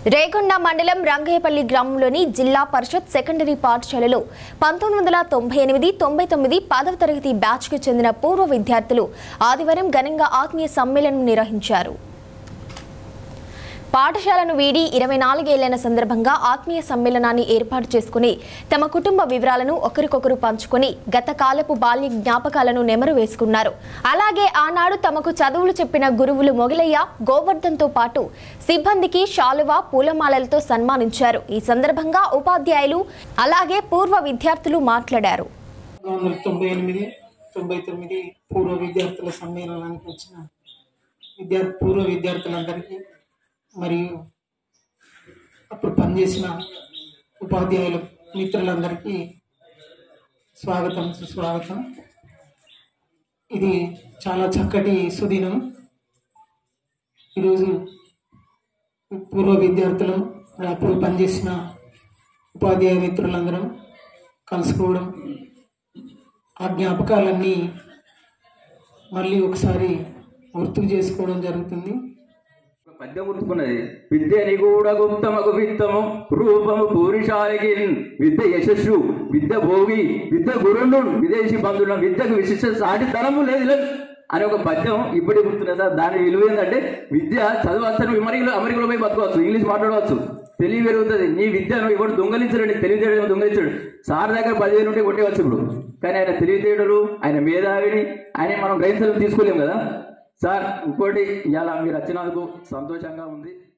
రేగొండ మండలం రంగయ్యపల్లి గ్రామంలోని జిల్లా పరిషత్ సెకండరీ పాఠశాలలో పంతొమ్మిది వందల తొంభై ఎనిమిది తొంభై తొమ్మిది పదవ తరగతి బ్యాచ్కు చెందిన పూర్వ విద్యార్థులు ఆదివారం ఘనంగా ఆత్మీయ సమ్మేళనం నిర్వహించారు పాఠశాలను వీడి ఇరవై నాలుగేళ్లైన సందర్భంగా ఆత్మీయ సమ్మేళనాన్ని ఏర్పాటు చేసుకుని తమ కుటుంబ వివరాలను ఒకరికొకరు పంచుకొని గత కాలపు బాల్య జ్ఞాపకాలను నెమరు వేసుకున్నారు అలాగే ఆనాడు తమకు చదువులు చెప్పిన గురువులు మొగలయ్య గోవర్ధన్తో పాటు సిబ్బందికి శాలువా పూలమాలలతో సన్మానించారు ఈ సందర్భంగా ఉపాధ్యాయులు అలాగే పూర్వ విద్యార్థులు మాట్లాడారు పంతొమ్మిది వందల తొంభై ఎనిమిది తొంభై తొమ్మిది పూర్వ విద్యార్థుల సమ్మేళనానికి వచ్చిన విద్యార్థి పూర్వ విద్యార్థులందరికీ మరియు అప్పుడు పనిచేసిన ఉపాధ్యాయుల మిత్రులందరికీ స్వాగతం సుస్వాగతం ఇది చాలా చక్కటి సుదినం ఈరోజు పూర్వ విద్యార్థులు మరి అప్పుడు పనిచేసిన ఉపాధ్యాయ మిత్రులందరం కలుసుకోవడం ఆ జ్ఞాపకాలన్నీ మళ్ళీ ఒకసారి గుర్తు చేసుకోవడం జరుగుతుంది ఒక పద్యం గుర్తుకున్నది విద్య నిగూఢ గుప్తమకు విత్తము రూపము పూరిషాలికి విద్య యశస్సు విద్య భోగి విద్య గురుండు విదేశీ బంధువుల విద్యకు విశిష్ట సాటి తరము లేదు అని ఒక పద్యం ఇప్పటికి గుర్తున్నది సార్ దాని విలువ ఏంటంటే విద్య చదువు వస్తాను అమెరికలో అమెరికాలో పోయి బతకవచ్చు ఇంగ్లీష్ మాట్లాడవచ్చు తెలివి పెరుగుతుంది నీ విద్యను ఇప్పుడు దొంగలించడు నీ తెలివితేటలు దొంగలించడు సార్ దగ్గర పదివేలు ఉంటే కొట్టేవచ్చు ఇప్పుడు కానీ ఆయన తెలివితేటలు ఆయన మేధావిని ఆయన మనం గ్రహించడం తీసుకోలేము కదా సార్ ఇంకోటి ఇవాళ మీరు వచ్చినందుకు సంతోషంగా ఉంది